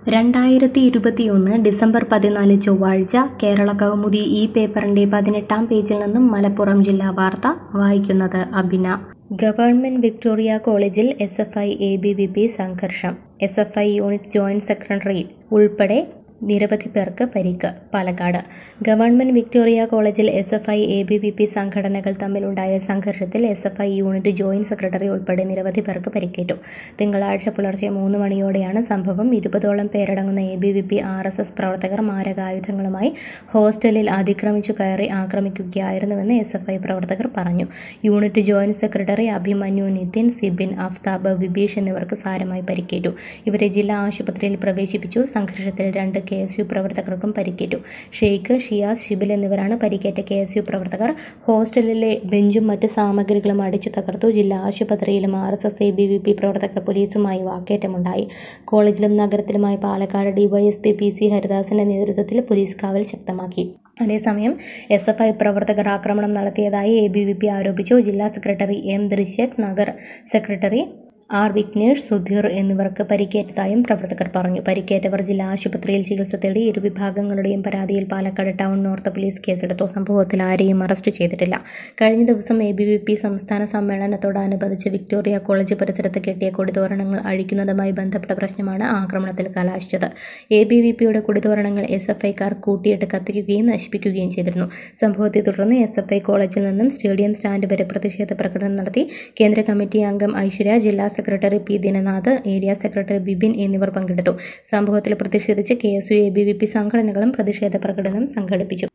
രണ്ടായിരത്തി ഇരുപത്തിയൊന്ന് ഡിസംബർ പതിനാല് ചൊവ്വാഴ്ച കേരള കൗമുദി ഈ പേപ്പറിന്റെ പതിനെട്ടാം പേജിൽ നിന്നും മലപ്പുറം ജില്ലാ വാർത്ത വായിക്കുന്നത് അബിന ഗവൺമെന്റ് വിക്ടോറിയ കോളേജിൽ S F I A B V P സംഘർഷം S F I unit joint secretary ഉൾപ്പെടെ നിരവധി പേർക്ക് പരിക്ക് പാലക്കാട് ഗവൺമെന്റ് വിക്ടോറിയ കോളേജിൽ S F I A B V P സംഘടനകൾ തമ്മിലുണ്ടായ സംഘർഷത്തിൽ S F I unit joint secretary ഉൾപ്പെടെ നിരവധി പേർക്ക് പരിക്കേറ്റു തിങ്കളാഴ്ച പുലർച്ചെ മൂന്ന് മണിയോടെയാണ് സംഭവം ഇരുപതോളം പേരടങ്ങുന്ന A B V P R S S പ്രവർത്തകർ മാരകായുധങ്ങളുമായി ഹോസ്റ്റലിൽ അതിക്രമിച്ചു കയറി ആക്രമിക്കുകയായിരുന്നുവെന്ന് എസ് എഫ് ഐ പ്രവർത്തകർ പറഞ്ഞു unit joint secretary Abhimanyu Nithin Sibin Aftab Vibeesh എന്നിവർക്ക് സാരമായി പരിക്കേറ്റു ഇവരെ ജില്ലാ ആശുപത്രിയിൽ പ്രവേശിപ്പിച്ചു സംഘർഷത്തിൽ രണ്ട് കെ എസ് യു പ്രവർത്തകർക്കും പരിക്കേറ്റു ഷെയ്ഖ് ഷിയാസ് ഷിബിൽ എന്നിവരാണ് പരിക്കേറ്റ കെ എസ് യു പ്രവർത്തകർ ഹോസ്റ്റലിലെ ബെഞ്ചും മറ്റ് സാമഗ്രികളും അടിച്ചു തകർത്തു ജില്ലാ ആശുപത്രിയിലും R S S A B V P പ്രവർത്തകർ പോലീസുമായി വാക്കേറ്റമുണ്ടായി കോളേജിലും നഗരത്തിലുമായി പാലക്കാട് ഡിവൈഎസ്പി പി സി ഹരിദാസിന്റെ നേതൃത്വത്തിൽ പോലീസ് കാവൽ ശക്തമാക്കി അതേസമയം എസ് എഫ് ഐ പ്രവർത്തകർ ആക്രമണം നടത്തിയതായി എ ബി വി പി ആരോപിച്ചു ജില്ലാ secretary M Drishyak Nagar secretary R Vignesh Sudheer എന്നിവർക്ക് പരിക്കേറ്റതായും പ്രവർത്തകർ പറഞ്ഞു പരിക്കേറ്റവർ ജില്ലാ ആശുപത്രിയിൽ ചികിത്സ തേടി ഇരുവിഭാഗങ്ങളുടെയും പരാതിയിൽ പാലക്കാട് ടൗൺ നോർത്ത് പോലീസ് കേസെടുത്തു സംഭവത്തിൽ ആരെയും അറസ്റ്റ് ചെയ്തിട്ടില്ല കഴിഞ്ഞ ദിവസം എ ബി വി പി സംസ്ഥാന സമ്മേളനത്തോടനുബന്ധിച്ച് വിക്ടോറിയ കോളേജ് പരിസരത്ത് കെട്ടിയ കൊടിതോരണങ്ങൾ അഴിക്കുന്നതുമായി ബന്ധപ്പെട്ട പ്രശ്നമാണ് ആക്രമണത്തിൽ കലാശിച്ചത് എ ബി വി പിയുടെ കൊടിതോരണങ്ങൾ എസ് എഫ് ഐക്കാർ കൂട്ടിയിട്ട് കത്തിക്കുകയും നശിപ്പിക്കുകയും ചെയ്തിരുന്നു സംഭവത്തെ തുടർന്ന് എസ് എഫ് ഐ കോളേജിൽ നിന്നും സ്റ്റേഡിയം സ്റ്റാൻഡ് വരെ പ്രതിഷേധ പ്രകടനം നടത്തി കേന്ദ്ര കമ്മിറ്റി അംഗം ഐശ്വര്യ ജില്ലാ secretary P Dinanath area secretary Bibin എന്നിവർ പങ്കെടുത്തു സംഭവത്തിൽ പ്രതിഷേധിച്ച് K S U A B V P സംഘടനകളും പ്രതിഷേധ പ്രകടനം സംഘടിപ്പിച്ചു